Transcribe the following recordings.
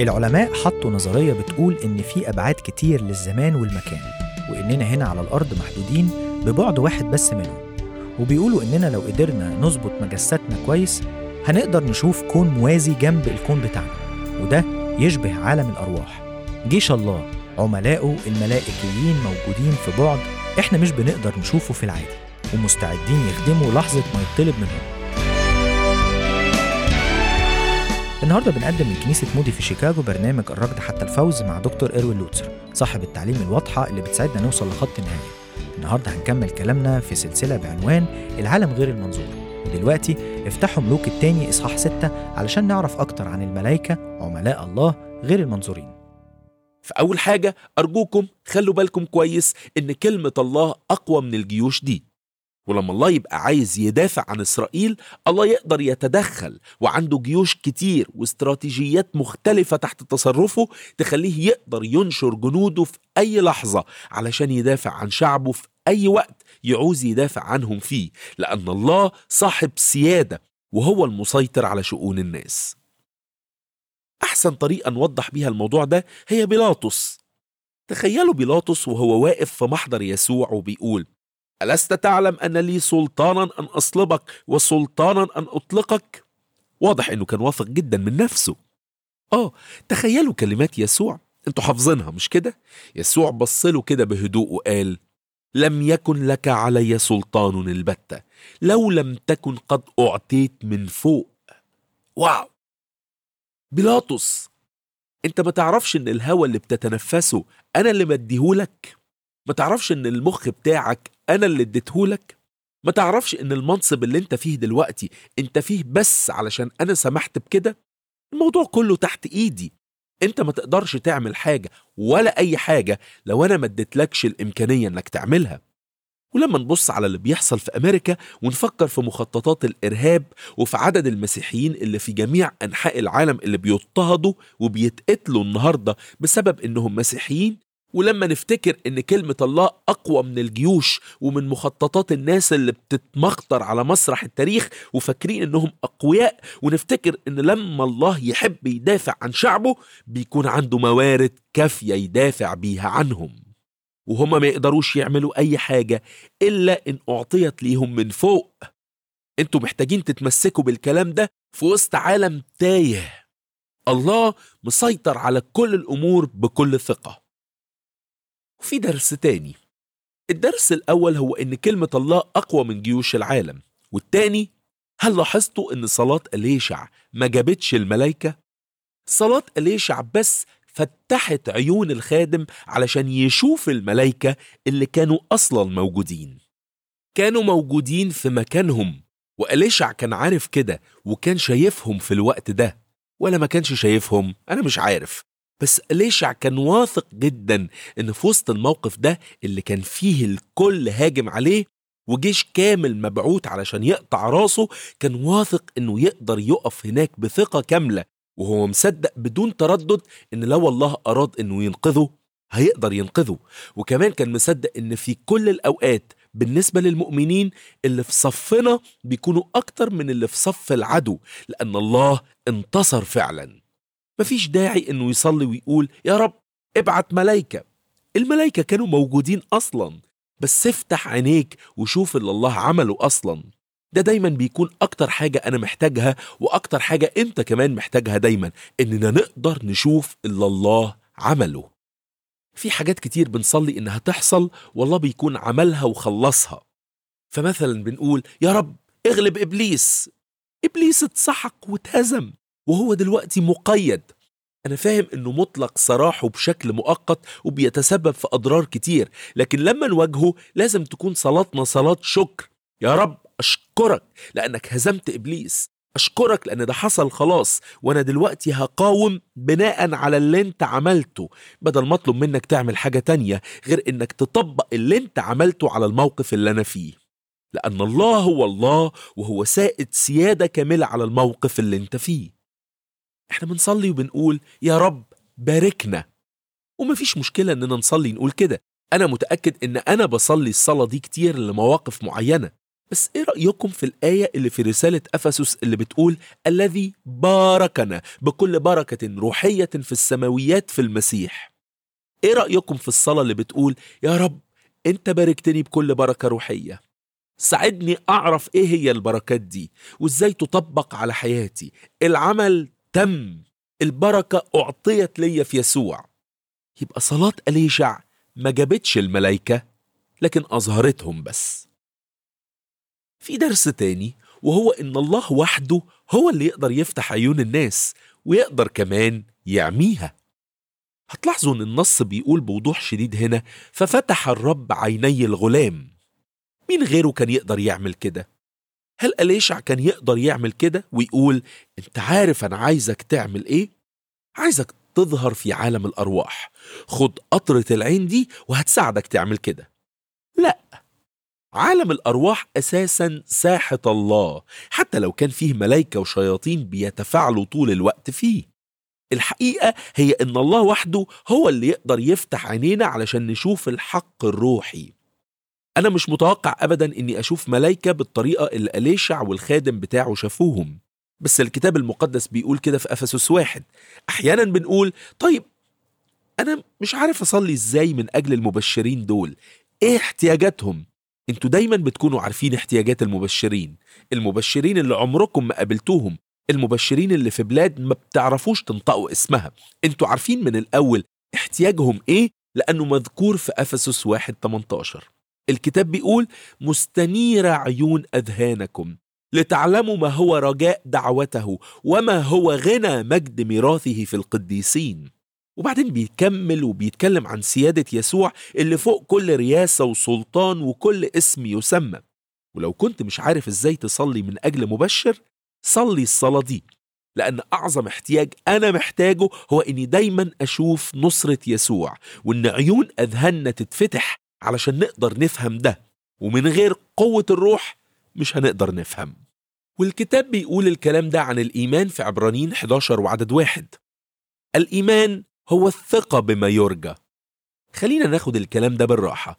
العلماء حطوا نظرية بتقول إن في أبعاد كتير للزمان والمكان وإننا هنا على الأرض محدودين ببعد واحد بس منهم وبيقولوا إننا لو قدرنا نظبط مجساتنا كويس هنقدر نشوف كون موازي جنب الكون بتاعنا وده يشبه عالم الأرواح جيش الله عملائه الملائكيين موجودين في بعد إحنا مش بنقدر نشوفه في العادي ومستعدين يخدموا لحظة ما يطلب منهم النهارده بنقدم من كنيسة مودي في شيكاغو برنامج الركض حتى الفوز مع دكتور إيروين لوتسر صاحب التعليم الواضحة اللي بتساعدنا نوصل لخط النهاية النهارده هنكمل كلامنا في سلسلة بعنوان العالم غير المنظور ودلوقتي افتحوا ملوك التاني إصحاح ستة علشان نعرف أكتر عن الملائكة عملاء الله غير المنظورين فأول حاجة أرجوكم خلوا بالكم كويس إن كلمة الله أقوى من الجيوش دي ولما الله يبقى عايز يدافع عن إسرائيل الله يقدر يتدخل وعنده جيوش كتير واستراتيجيات مختلفة تحت تصرفه تخليه يقدر ينشر جنوده في أي لحظة علشان يدافع عن شعبه في أي وقت يعوز يدافع عنهم فيه لأن الله صاحب سيادة وهو المسيطر على شؤون الناس أحسن طريقة نوضح بيها الموضوع ده هي بيلاطس تخيلوا بيلاطس وهو واقف في محضر يسوع وبيقول ألست تعلم أن لي سلطانا أن أصلبك وسلطانا أن أطلقك؟ واضح أنه كان واثق جدا من نفسه آه تخيلوا كلمات يسوع أنتوا حافظينها مش كده؟ يسوع بصله كده بهدوء وقال لم يكن لك علي سلطان البتة لو لم تكن قد أعطيت من فوق واو بيلاطس انت ما تعرفش ان الهوى اللي بتتنفسه انا اللي مديهولك ما تعرفش ان المخ بتاعك انا اللي اديتهولك ما تعرفش ان المنصب اللي انت فيه دلوقتي انت فيه بس علشان انا سمحت بكده الموضوع كله تحت ايدي انت ما تقدرش تعمل حاجة ولا اي حاجة لو انا ما اديتلكش الامكانية انك تعملها ولما نبص على اللي بيحصل في امريكا ونفكر في مخططات الارهاب وفي عدد المسيحيين اللي في جميع انحاء العالم اللي بيضطهدوا وبيتقتلوا النهارده بسبب انهم مسيحيين ولما نفتكر ان كلمة الله اقوى من الجيوش ومن مخططات الناس اللي بتتمخطر على مسرح التاريخ وفاكرين انهم اقوياء ونفتكر ان لما الله يحب يدافع عن شعبه بيكون عنده موارد كافية يدافع بيها عنهم وهما ما يقدروش يعملوا اي حاجة الا ان اعطيت ليهم من فوق انتوا محتاجين تتمسكوا بالكلام ده في وسط عالم تايه الله مسيطر على كل الامور بكل ثقه وفي درس تاني الدرس الأول هو إن كلمة الله أقوى من جيوش العالم والتاني هل لاحظتوا إن صلاة أليشع ما جابتش الملايكة؟ صلاة أليشع بس فتحت عيون الخادم علشان يشوف الملايكة اللي كانوا أصلا موجودين كانوا موجودين في مكانهم وأليشع كان عارف كده وكان شايفهم في الوقت ده ولا ما كانش شايفهم أنا مش عارف بس أليشع كان واثق جدا ان في وسط الموقف ده اللي كان فيه الكل هاجم عليه وجيش كامل مبعوت علشان يقطع راسه كان واثق انه يقدر يقف هناك بثقة كاملة وهو مصدق بدون تردد ان لو الله اراد انه ينقذه هيقدر ينقذه وكمان كان مصدق ان في كل الاوقات بالنسبة للمؤمنين اللي في صفنا بيكونوا اكتر من اللي في صف العدو لان الله انتصر فعلا مفيش داعي انه يصلي ويقول يا رب ابعت ملايكة الملايكة كانوا موجودين اصلا بس افتح عينيك وشوف اللي الله عمله اصلا ده دايما بيكون اكتر حاجة انا محتاجها واكتر حاجة انت كمان محتاجها دايما اننا نقدر نشوف اللي الله عمله في حاجات كتير بنصلي انها تحصل والله بيكون عملها وخلصها فمثلا بنقول يا رب اغلب ابليس ابليس اتسحق واتهزم وهو دلوقتي مقيد أنا فاهم إنه مطلق سراحه بشكل مؤقت وبيتسبب في أضرار كتير لكن لما نواجهه لازم تكون صلاتنا صلاة شكر يا رب أشكرك لأنك هزمت إبليس أشكرك لأن ده حصل خلاص وأنا دلوقتي هقاوم بناء على اللي أنت عملته بدل ما أطلب منك تعمل حاجة تانية غير إنك تطبق اللي أنت عملته على الموقف اللي أنا فيه لأن الله هو الله وهو سائد سيادة كاملة على الموقف اللي أنت فيه احنا بنصلي وبنقول يا رب باركنا ومفيش مشكلة اننا نصلي نقول كده انا متأكد ان انا بصلي الصلاة دي كتير لمواقف معينة بس ايه رأيكم في الآية اللي في رسالة أفسس اللي بتقول الذي باركنا بكل بركة روحية في السماويات في المسيح ايه رأيكم في الصلاة اللي بتقول يا رب انت باركتني بكل بركة روحية ساعدني أعرف ايه هي البركات دي وازاي تطبق على حياتي العمل تم البركة أعطيت ليا في يسوع يبقى صلاة أليشع ما جابتش الملايكة لكن أظهرتهم بس في درس تاني وهو إن الله وحده هو اللي يقدر يفتح عيون الناس ويقدر كمان يعميها هتلاحظوا إن النص بيقول بوضوح شديد هنا ففتح الرب عيني الغلام مين غيره كان يقدر يعمل كده؟ هل أليشع كان يقدر يعمل كده ويقول انت عارف انا عايزك تعمل ايه؟ عايزك تظهر في عالم الأرواح خد قطرة العين دي وهتساعدك تعمل كده لا عالم الأرواح أساسا ساحة الله حتى لو كان فيه ملايكة وشياطين بيتفاعلوا طول الوقت فيه الحقيقة هي إن الله وحده هو اللي يقدر يفتح عينينا علشان نشوف الحق الروحي أنا مش متوقع أبدا إني أشوف ملايكة بالطريقة اللي أليشع والخادم بتاعه شافوهم بس الكتاب المقدس بيقول كده في أفسس واحد أحيانا بنقول طيب أنا مش عارف أصلي إزاي من أجل المبشرين دول إيه احتياجاتهم انتوا دايما بتكونوا عارفين احتياجات المبشرين المبشرين اللي عمركم ما قابلتوهم المبشرين اللي في بلاد ما بتعرفوش تنطقوا اسمها انتوا عارفين من الأول احتياجهم إيه لأنه مذكور في أفسس واحد 18 الكتاب بيقول مستنير عيون أذهانكم لتعلموا ما هو رجاء دعوته وما هو غنى مجد ميراثه في القديسين وبعدين بيكمل وبيتكلم عن سيادة يسوع اللي فوق كل رياسة وسلطان وكل اسم يسمى ولو كنت مش عارف ازاي تصلي من أجل مبشر صلي الصلاة دي لأن أعظم احتياج أنا محتاجه هو إني دايما أشوف نصرة يسوع وإن عيون أذهاننا تتفتح علشان نقدر نفهم ده ومن غير قوة الروح مش هنقدر نفهم والكتاب بيقول الكلام ده عن الإيمان في عبرانيين 11 وعدد واحد الإيمان هو الثقة بما يرجى خلينا ناخد الكلام ده بالراحة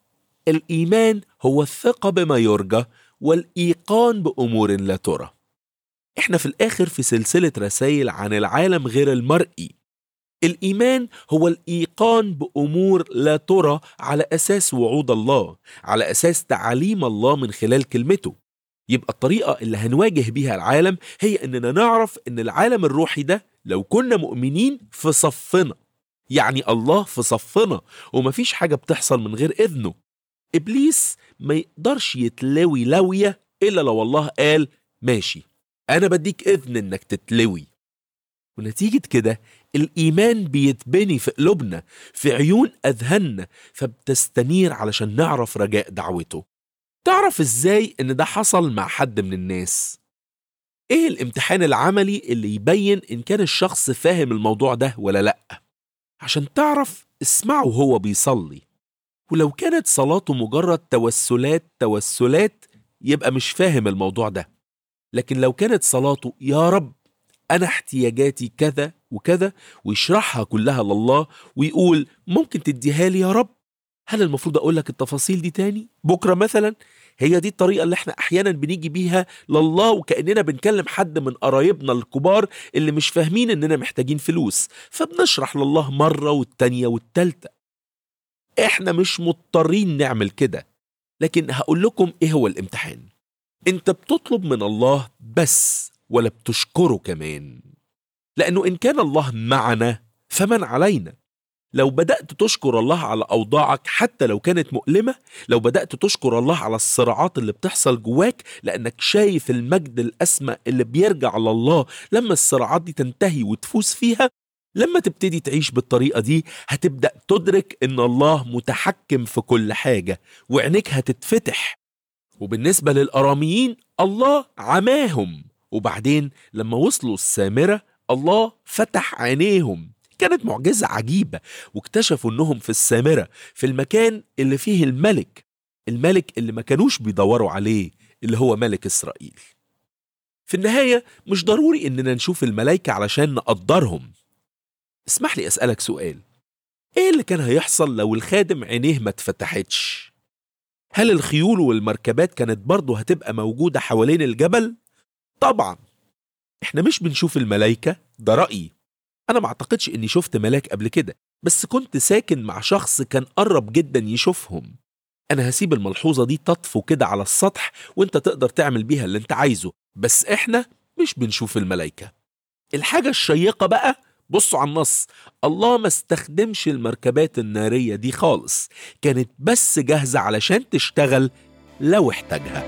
الإيمان هو الثقة بما يرجى والإيقان بأمور لا ترى إحنا في الآخر في سلسلة رسائل عن العالم غير المرئي الإيمان هو الإيقان بأمور لا ترى على أساس وعود الله على أساس تعاليم الله من خلال كلمته يبقى الطريقة اللي هنواجه بيها العالم هي إننا نعرف إن العالم الروحي ده لو كنا مؤمنين في صفنا يعني الله في صفنا ومفيش حاجة بتحصل من غير إذنه إبليس ما يقدرش يتلوي لوية إلا لو الله قال ماشي أنا بديك إذن إنك تتلوي ونتيجة كده الإيمان بيتبني في قلوبنا في عيون أذهاننا فبتستنير علشان نعرف رجاء دعوته تعرف إزاي إن ده حصل مع حد من الناس إيه الامتحان العملي اللي يبين إن كان الشخص فاهم الموضوع ده ولا لأ عشان تعرف اسمعه هو بيصلي ولو كانت صلاته مجرد توسلات توسلات يبقى مش فاهم الموضوع ده لكن لو كانت صلاته يا رب أنا احتياجاتي كذا وكذا ويشرحها كلها لله ويقول ممكن تديها لي يا رب هل المفروض أقول لك التفاصيل دي تاني بكرة مثلا هي دي الطريقة اللي احنا أحيانا بنيجي بيها لله وكأننا بنكلم حد من قرايبنا الكبار اللي مش فاهمين إننا محتاجين فلوس فبنشرح لله مرة والتانية والتالتة احنا مش مضطرين نعمل كده لكن هقول لكم ايه هو الامتحان انت بتطلب من الله بس ولا بتشكره كمان لأنه إن كان الله معنا فمن علينا لو بدأت تشكر الله على أوضاعك حتى لو كانت مؤلمة لو بدأت تشكر الله على الصراعات اللي بتحصل جواك لأنك شايف المجد الأسمى اللي بيرجع لله لما الصراعات دي تنتهي وتفوز فيها لما تبتدي تعيش بالطريقة دي هتبدأ تدرك إن الله متحكم في كل حاجة وعينيك هتتفتح وبالنسبة للأراميين الله عماهم وبعدين لما وصلوا السامرة الله فتح عينيهم كانت معجزة عجيبة واكتشفوا انهم في السامرة في المكان اللي فيه الملك الملك اللي ما كانوش بيدوروا عليه اللي هو ملك إسرائيل في النهاية مش ضروري اننا نشوف الملائكة علشان نقدرهم اسمح لي أسألك سؤال ايه اللي كان هيحصل لو الخادم عينيه ما اتفتحتش هل الخيول والمركبات كانت برضه هتبقى موجودة حوالين الجبل؟ طبعا احنا مش بنشوف الملايكة ده رأيي أنا ما أعتقدش إني شفت ملاك قبل كده بس كنت ساكن مع شخص كان قرب جدا يشوفهم أنا هسيب الملحوظة دي تطفو كده على السطح وإنت تقدر تعمل بيها اللي إنت عايزه بس إحنا مش بنشوف الملايكة الحاجة الشيقة بقى بصوا على النص الله ما استخدمش المركبات النارية دي خالص كانت بس جاهزة علشان تشتغل لو احتاجها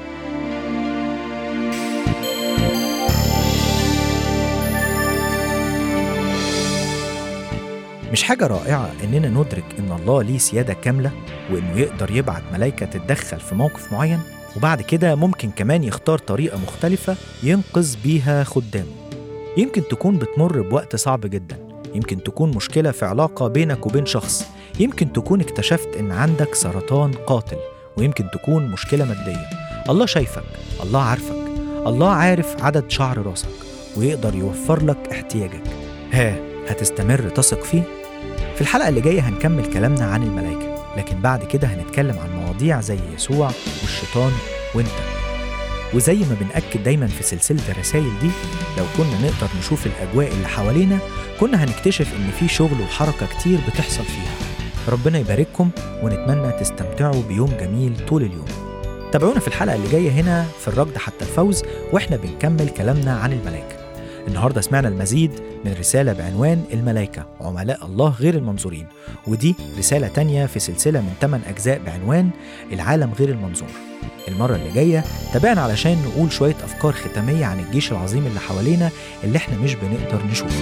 مش حاجة رائعة إننا ندرك إن الله ليه سيادة كاملة وإنه يقدر يبعت ملايكة تتدخل في موقف معين وبعد كده ممكن كمان يختار طريقة مختلفة ينقذ بيها خدامه يمكن تكون بتمر بوقت صعب جدا يمكن تكون مشكلة في علاقة بينك وبين شخص يمكن تكون اكتشفت إن عندك سرطان قاتل ويمكن تكون مشكلة مادية الله شايفك الله عارفك الله عارف عدد شعر راسك ويقدر يوفر لك احتياجك ها هتستمر تثق فيه؟ في الحلقة اللي جاية هنكمل كلامنا عن الملائكة لكن بعد كده هنتكلم عن مواضيع زي يسوع والشيطان وانت وزي ما بنأكد دايما في سلسلة الرسائل دي لو كنا نقدر نشوف الأجواء اللي حوالينا كنا هنكتشف إن في شغل وحركة كتير بتحصل فيها ربنا يبارككم ونتمنى تستمتعوا بيوم جميل طول اليوم تابعونا في الحلقة اللي جاية هنا في الركض حتى الفوز وإحنا بنكمل كلامنا عن الملائكة النهاردة سمعنا المزيد من رسالة بعنوان الملائكة عملاء الله غير المنظورين ودي رسالة تانية في سلسلة من 8 أجزاء بعنوان العالم غير المنظور المرة اللي جاية تابعنا علشان نقول شوية أفكار ختامية عن الجيش العظيم اللي حوالينا اللي احنا مش بنقدر نشوفه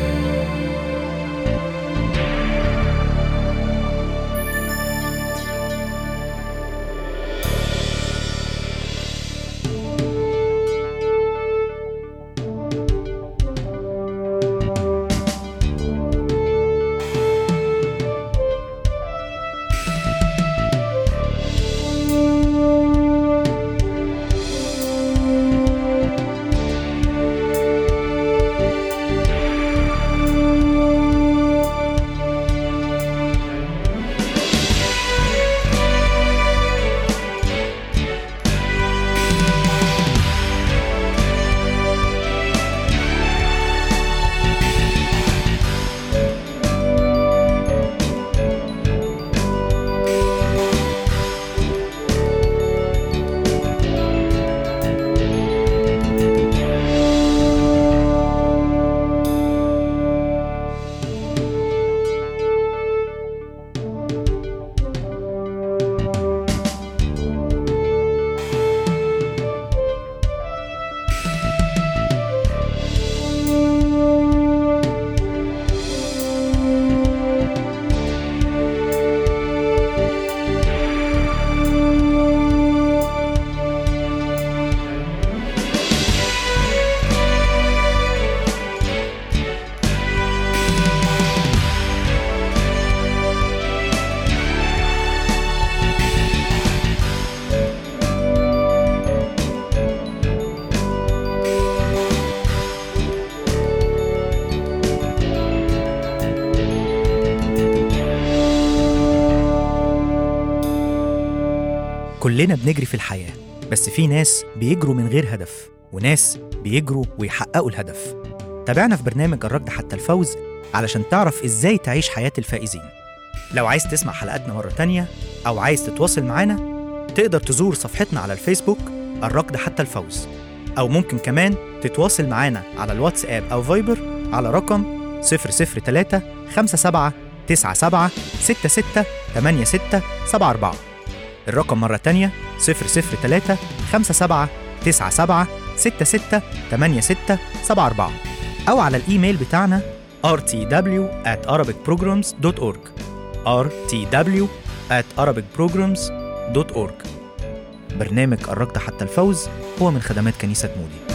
كلنا بنجري في الحياة بس في ناس بيجروا من غير هدف وناس بيجروا ويحققوا الهدف تابعنا في برنامج الركض حتى الفوز علشان تعرف ازاي تعيش حياة الفائزين لو عايز تسمع حلقاتنا مرة تانية أو عايز تتواصل معانا تقدر تزور صفحتنا على الفيسبوك الركض حتى الفوز أو ممكن كمان تتواصل معانا على الواتساب أو فايبر على رقم 003 57 97 66 86 74 الرقم مرة تانية 003 57 97 66 86 74 أو على الإيميل بتاعنا rtw at arabicprograms.org rtw at arabicprograms.org برنامج الركض حتى الفوز هو من خدمات كنيسة مودي